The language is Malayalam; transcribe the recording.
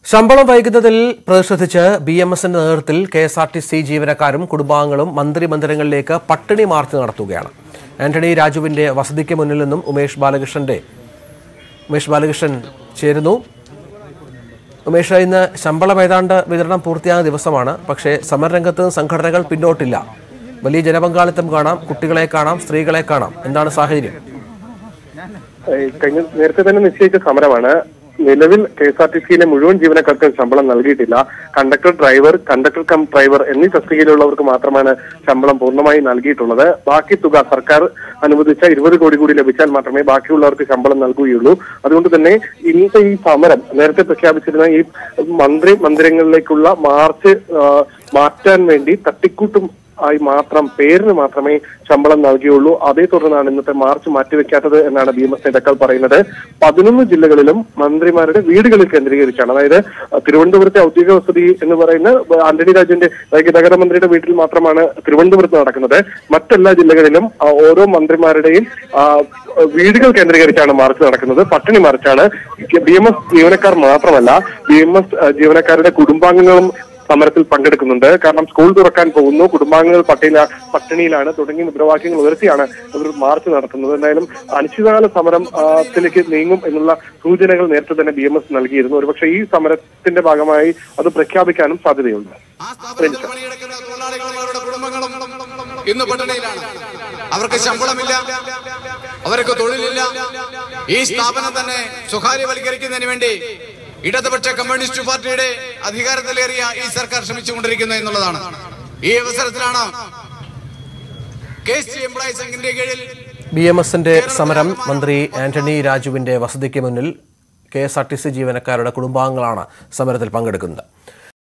ശമ്പളം വൈകുന്നതിൽ പ്രതിഷേധിച്ച് ബി എം എസിന്റെ നേതൃത്വത്തിൽ K S R T C ജീവനക്കാരും കുടുംബാംഗങ്ങളും മന്ത്രി മന്ദിരങ്ങളിലേക്ക് പട്ടിണി മാർച്ച് നടത്തുകയാണ് ആന്റണി രാജുവിന്റെ വസതിക്ക് മുന്നിൽ നിന്നും ഉമേഷ് ബാലകൃഷ്ണന്റെ ഉമേഷ് ബാലകൃഷ്ണൻ ചേരുന്നു ഉമേഷ് ഇന്ന് ശമ്പളം ഏതാണ്ട് വിതരണം പൂർത്തിയായ ദിവസമാണ് പക്ഷേ സമരരംഗത്ത് സംഘടനകൾ പിന്നോട്ടില്ല വലിയ ജനപങ്കാളിത്തം കാണാം കുട്ടികളെ കാണാം സ്ത്രീകളെ കാണാം എന്താണ് സാഹചര്യം ഏഹ് കഴിഞ്ഞ നേരത്തെ തന്നെ നിശ്ചയിച്ച സമരമാണ് നിലവിൽ കെ എസ് ആർ ടി സിയിലെ മുഴുവൻ ജീവനക്കാർക്കും ശമ്പളം നൽകിയിട്ടില്ല conductor driver conductor cum driver എന്നീ തസ്തികയിലുള്ളവർക്ക് മാത്രമാണ് ശമ്പളം പൂർണ്ണമായി നൽകിയിട്ടുള്ളത് ബാക്കി തുക സർക്കാർ അനുവദിച്ച ഇരുപത് കോടി കൂടി ലഭിച്ചാൽ മാത്രമേ ബാക്കിയുള്ളവർക്ക് ശമ്പളം നൽകുകയുള്ളൂ അതുകൊണ്ട് തന്നെ ഇന്നത്തെ ഈ സമരം നേരത്തെ പ്രഖ്യാപിച്ചിരുന്ന ഈ മന്ത്രി മന്ദിരങ്ങളിലേക്കുള്ള മാർച്ച് ആ, മാറ്റാൻ വേണ്ടി തട്ടിക്കൂട്ടും ആയി മാത്രം പേരിന് മാത്രമേ ശമ്പളം നൽകിയുള്ളൂ അതേ തുടർന്നാണ് ഇന്നത്തെ മാർച്ച് മാറ്റിവെക്കാത്തത് എന്നാണ് ബി എം എസ് നേതാക്കൾ പറയുന്നത് പതിനൊന്ന് ജില്ലകളിലും മന്ത്രിമാരുടെ വീടുകളിൽ കേന്ദ്രീകരിച്ചാണ് അതായത് അഹ് തിരുവനന്തപുരത്തെ ഔദ്യോഗിക വസതി എന്ന് പറയുന്ന ആന്റണി രാജുവിന്റെ അഹ് ഗതാഗത മന്ത്രിയുടെ വീട്ടിൽ മാത്രമാണ് തിരുവനന്തപുരത്ത് നടക്കുന്നത് മറ്റെല്ലാ ജില്ലകളിലും അഹ് ഓരോ മന്ത്രിമാരുടെയും ആഹ് വീടുകൾ കേന്ദ്രീകരിച്ചാണ് മാർച്ച് നടക്കുന്നത് പട്ടിണി മാർച്ചാണ് ബി എം എസ് ജീവനക്കാർ മാത്രമല്ല ബി എം എസ് ജീവനക്കാരുടെ കുടുംബാംഗങ്ങളും സമരത്തിൽ പങ്കെടുക്കുന്നുണ്ട് കാരണം സ്കൂൾ തുറക്കാൻ പോകുന്നു കുടുംബാംഗങ്ങൾ പട്ടിക പട്ടിണിയിലാണ് തുടങ്ങിയ മുദ്രാവാക്യങ്ങൾ ഉയർത്തിയാണ് ഇവർ മാർച്ച് നടത്തുന്നത് എന്തായാലും അനിശ്ചിതകാല സമരം ആ, ത്തിലേക്ക് നീങ്ങും എന്നുള്ള സൂചനകൾ നേരത്തെ തന്നെ ബി എം എസ് നൽകിയിരുന്നു ഒരുപക്ഷെ ഈ സമരത്തിന്റെ ഭാഗമായി അത് പ്രഖ്യാപിക്കാനും സാധ്യതയുണ്ട് ആ സ്ഥാപനത്തിൽ പണിയെടുക്കുന്ന തൊഴിലാളികളും അവരുടെ കുടുംബങ്ങളും ഇന്ന് പട്ടിണിയിലാണ് അവർക്ക് ശമ്പളമില്ല അവർക്ക് തൊഴിലില്ല ഈ സ്ഥാപനം തന്നെ സ്വകാര്യവൽക്കരിക്കുന്നതിന് വേണ്ടി ഇടതുപക്ഷ കമ്മ്യൂണിസ്റ്റ് പാർട്ടിയുടെ അധികാരത്തിലേറിയ ഈ സർക്കാർ ശ്രമിച്ചുകൊണ്ടിരിക്കുന്നു എന്നുള്ളതാണ് ഈ അവസരത്തിലാണ് കെ എസ് സി എംപ്ലോയീസ് സംഘിന്റെ കീഴിൽ ബി എം എസിന്റെ സമരം മന്ത്രി ആന്റണി രാജുവിന്റെ വസതിക്ക് മുന്നിൽ K S R T C ജീവനക്കാരുടെ കുടുംബാംഗങ്ങളാണ് സമരത്തിൽ പങ്കെടുക്കുന്നത്